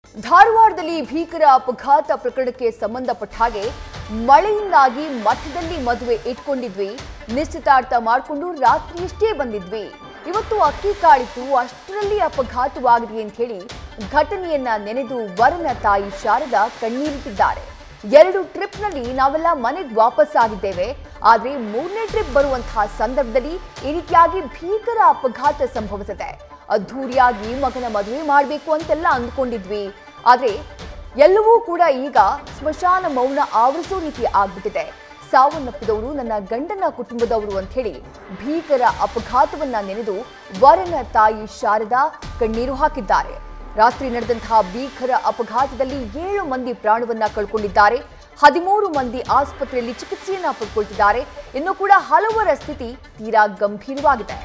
ಧಾರವಾಡದಲ್ಲಿ ಭೀಕರ ಅಪಘಾತ ಪ್ರಕರಣಕ್ಕೆ ಸಂಬಂಧಪಟ್ಟ ಹಾಗೆ ಮಳೆಯಿಂದಾಗಿ ಮಠದಲ್ಲಿ ಮದುವೆ ಇಟ್ಕೊಂಡಿದ್ವಿ ನಿಶ್ಚಿತಾರ್ಥ ಮಾಡಿಕೊಂಡು ರಾತ್ರಿಯಷ್ಟೇ ಬಂದಿದ್ವಿ ಇವತ್ತು ಅಕ್ಕಿ ಕಾಳಿತ್ತು ಅಷ್ಟರಲ್ಲಿ ಅಪಘಾತವಾಗಿದೆ ಅಂತ ಹೇಳಿ ಘಟನೆಯನ್ನ ನೆನೆದು ವರನ ತಾಯಿ ಶಾರದಾ ಕಣ್ಣೀರಿಟ್ಟಿದ್ದಾರೆ ಎರಡು ಟ್ರಿಪ್ನಲ್ಲಿ ನಾವೆಲ್ಲ ಮನೆಗೆ ವಾಪಸ್ ಆಗಿದ್ದೇವೆ ಆದ್ರೆ ಮೂರನೇ ಟ್ರಿಪ್ ಬರುವಂತಹ ಸಂದರ್ಭದಲ್ಲಿ ಈ ರೀತಿಯಾಗಿ ಭೀಕರ ಅಪಘಾತ ಸಂಭವಿಸಿದೆ ಅದ್ಧೂರಿಯಾಗಿ ಮಗನ ಮದುವೆ ಮಾಡಬೇಕು ಅಂತೆಲ್ಲ ಅಂದ್ಕೊಂಡಿದ್ವಿ ಆದ್ರೆ ಎಲ್ಲವೂ ಕೂಡ ಈಗ ಸ್ಮಶಾನ ಮೌನ ಆವರಿಸೋ ರೀತಿ ಆಗ್ಬಿಟ್ಟಿದೆ ಸಾವನ್ನಪ್ಪಿದವರು ನನ್ನ ಗಂಡನ ಕುಟುಂಬದವರು ಅಂತ ಹೇಳಿ ಭೀಕರ ಅಪಘಾತವನ್ನ ನೆನೆದು ವರನ ತಾಯಿ ಶಾರದಾ ಕಣ್ಣೀರು ಹಾಕಿದ್ದಾರೆ ರಾತ್ರಿ ನಡೆದಂತಹ ಭೀಕರ ಅಪಘಾತದಲ್ಲಿ ಏಳು ಮಂದಿ ಪ್ರಾಣವನ್ನ ಕಳ್ಕೊಂಡಿದ್ದಾರೆ ಹದಿಮೂರು ಮಂದಿ ಆಸ್ಪತ್ರೆಯಲ್ಲಿ ಚಿಕಿತ್ಸೆಯನ್ನ ಪಡ್ಕೊಳ್ತಿದ್ದಾರೆ ಇನ್ನು ಕೂಡ ಹಲವರ ಸ್ಥಿತಿ ತೀರಾ ಗಂಭೀರವಾಗಿದೆ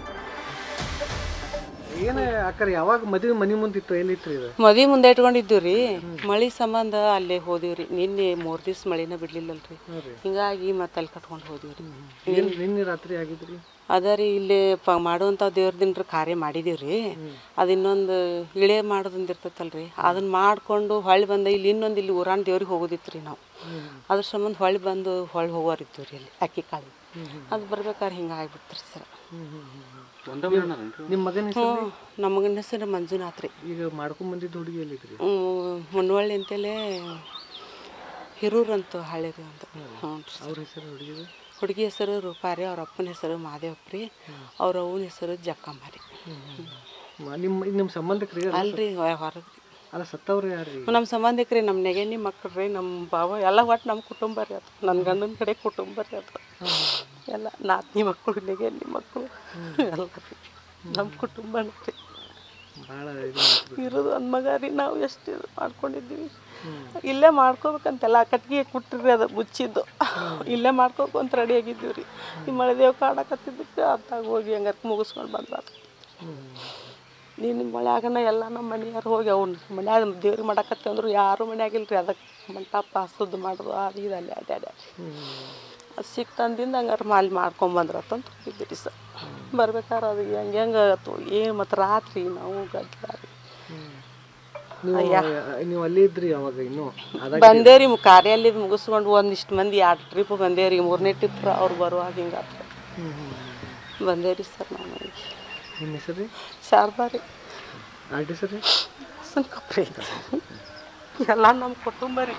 ಏನ ಅಕ್ಕರ ಯಾವಾಗ ಮದುವೆ ಮನಿ ಮುಂದಿತ್ತು ಎಲ್ಲಿತ್ರಿ ಇದು ಮದ್ವಿ ಮುಂದೆ ಇಟ್ಕೊಂಡಿದ್ದೀವಿ ರೀ ಮಳಿ ಸಂಬಂಧ ಅಲ್ಲೇ ಹೋದಿವ್ರಿ ನಿನ್ನೆ ಮೂರ್ ದಿವ್ಸ ಮಳಿನ ಬಿಡ್ಲಿಲ್ಲಲ್ರಿ ಹಿಂಗಾಗಿ ಮತ್ತೆ ಅಲ್ಲಿ ಕಟ್ಕೊಂಡು ಹೋದಿವ್ರಿ ಏನ್ ನಿನ್ನೆ ರಾತ್ರಿ ಆಗಿದ್ರಿ ಅದ ರೀ ಇಲ್ಲಿ ಪ ಮಾಡುವಂಥ ದೇವ್ರ ದಿನ ಕಾರ್ಯ ಮಾಡಿದೀವ್ರಿ ಅದು ಇನ್ನೊಂದು ಇಳೆ ಮಾಡೋದೊಂದು ಇರ್ತೈತಲ್ರಿ ಅದನ್ನ ಮಾಡ್ಕೊಂಡು ಹೊಳ್ಳಿ ಬಂದ ಇಲ್ಲಿ ಇನ್ನೊಂದು ಇಲ್ಲಿ ಊರಾನ್ ದೇವ್ರಿಗೆ ಹೋಗೋದಿತ್ತು ರೀ ನಾವು ಅದ್ರ ಸಂಬಂಧ ಹೊಳ್ಳಿ ಬಂದು ಹೊಳ್ಳಿ ಹೋಗೋರಿತ್ತು ರೀ ಅಲ್ಲಿ ಅಕ್ಕಿ ಕಾಳು ಅದು ಬರ್ಬೇಕಾದ್ರೆ ಹಿಂಗೆ ಆಗ್ಬಿಡ್ತ್ರಿ ಸರ್ ನಿಮ್ಮ ಮಗನ ಹೆಸರು ಹ್ಞೂ ನಮ್ಮ ಮಗನ ಹೆಸರು ಮಂಜುನಾಥ್ ರೀ ಈಗ ಮಾಡ್ಕೊಂಡ್ ಬಂದಿದ್ದು ಹುಡುಗಿ ಎಲ್ಲಿದ್ರಿ ಮುನ್ವಳ್ಳಿ ಅಂತೇಳಿ ಹಿರೂರ್ ಅಂತ ಹಳ್ಳಿ ರೀ ಅಂತ ಹ್ಞೂ ರೀ ಅವ್ರ ಹೆಸರು ಹುಡುಗಿದು ಹುಡುಗಿ ಹೆಸರು ರೂಪಾರಿ ಅವ್ರ ಅಪ್ಪನ ಹೆಸರು ಮಾದೇವಪ್ಪ ರೀ ಅವ್ರ ಅವನ ಹೆಸರು ಜಕ್ಕಮ್ಮ ರೀ ನಿಮ್ಮ ನಿಮ್ಮ ಸಂಬಂಧಿಕರಿ ಅಲ್ರಿ ಹೊರಗೆ ಅಲ್ಲ ಸತ್ತವ್ರು ಯಾರ್ರಿ ನಮ್ಮ ಸಂಬಂಧಿಕರಿ ನಮ್ಮ ನೆಗೆನಿ ಮಕ್ಳು ರೀ ನಮ್ಮ ಬಾವ ಎಲ್ಲ ಒಟ್ಟು ನಮ್ಮ ಕುಟುಂಬ ರೀ ಅದು ನನ್ನ ಗಂಡನ ಕಡೆ ಕುಟುಂಬ ರೀ ಅದು ಎಲ್ಲ ನಾಲ್ಕನೇ ಮಕ್ಕಳು ನೆಗೆನಿ ಮಕ್ಕಳು ಎಲ್ಲ ರೀ ನಮ್ಮ ಕುಟುಂಬ ರೀ ಭಾಳ ಇದು ಇರೋದು ಒಂದು ಮಗ ರೀ ನಾವು ಎಷ್ಟು ಇದು ಮಾಡ್ಕೊಂಡಿದ್ದೀವಿ ಇಲ್ಲೇ ಮಾಡ್ಕೋಬೇಕಂತೆಲ್ಲ ಕಟ್ಗೆ ಕುಟ್ರಿ ಅದು ಮುಚ್ಚಿದ್ದು ಇಲ್ಲೇ ಮಾಡ್ಕೋಬೇಕಂತ ರೆಡಿ ಆಗಿದ್ದೀವಿ ರೀ ಈ ಮಳೆದೇವ್ ಕಾಡಕತ್ತಿದ್ದಕ್ಕೆ ಅತ್ತಾಗ ಹೋಗಿ ಹಂಗಾರೆ ಮುಗಿಸ್ಕೊಂಡು ಬಂದ್ರಾತ ನೀನು ಮಳ್ಯಾಗನ ಎಲ್ಲ ನಮ್ಮ ಮನೆಯವ್ರು ಹೋಗಿ ಅವ್ನು ಮನ್ಯಾಗ ದೇವ್ರಿಗೆ ಮಾಡಕತ್ತಿ ಅಂದ್ರು ಯಾರೂ ಮನ್ಯಾಗಿಲ್ಲ ರೀ ಅದಕ್ಕೆ ಮಂಟಪ ಸುದ್ದು ಮಾಡೋದು ಅದು ಇದು ಅಲ್ಲಿ ಅಡ್ಯಾಡ ಅದು ಸಿಕ್ತಂದಿಂದ ಹಂಗಾರೆ ಮಾಲಿ ಮಾಡ್ಕೊಂಬಂದ್ರತ್ತ ಅಂತ ಹೋಗಿದ್ದೀರಿ ಸರ್ ಬರ್ಬೇಕಾದ್ರೆ ಅದು ಹೆಂಗೆ ಹೆಂಗೆ ಆಯ್ತು ಏನು ಮತ್ತು ರಾತ್ರಿ ನಾವು ಗದ್ದಲ ರೀ ನೀವು ನೀವು ಅಲ್ಲಿ ಇದ್ರಿ ಅವಾಗ ಇನ್ನು ಅದಾಗ ಬಂದೇವ್ರಿ ಕಾರ್ಯಾಲಯದ ಮುಗಿಸ್ಕೊಂಡು ಒಂದಿಷ್ಟು ಮಂದಿ ಎರಡು ಟ್ರಿಪ್ ಬಂದೇವ್ರಿ ಮೂರನೇ ಟ್ರಿಪ್ ಅವ್ರು ಬರುವಾಗ ಹಿಂಗೆ ಬಂದೇವ್ರಿ ಸರ್ ನಾವು ಮನೆಗೆ ನಿಮ್ಮ ಹೆಸರು ರೀ ಶಾರದಾ ರೀ ಆರ್ಟ್ ಹೆಸರು ರೀ ಹಸನ್ ಕಪ್ರಿ ಎಲ್ಲ ನಮ್ಮ ಕುಟುಂಬ ರೀ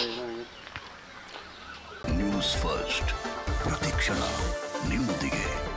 ನ್ಯೂಸ್ ಫಸ್ಟ್ ಪ್ರತಿಕ್ಷಣ ನಿಮ್ಮೊಂದಿಗೆ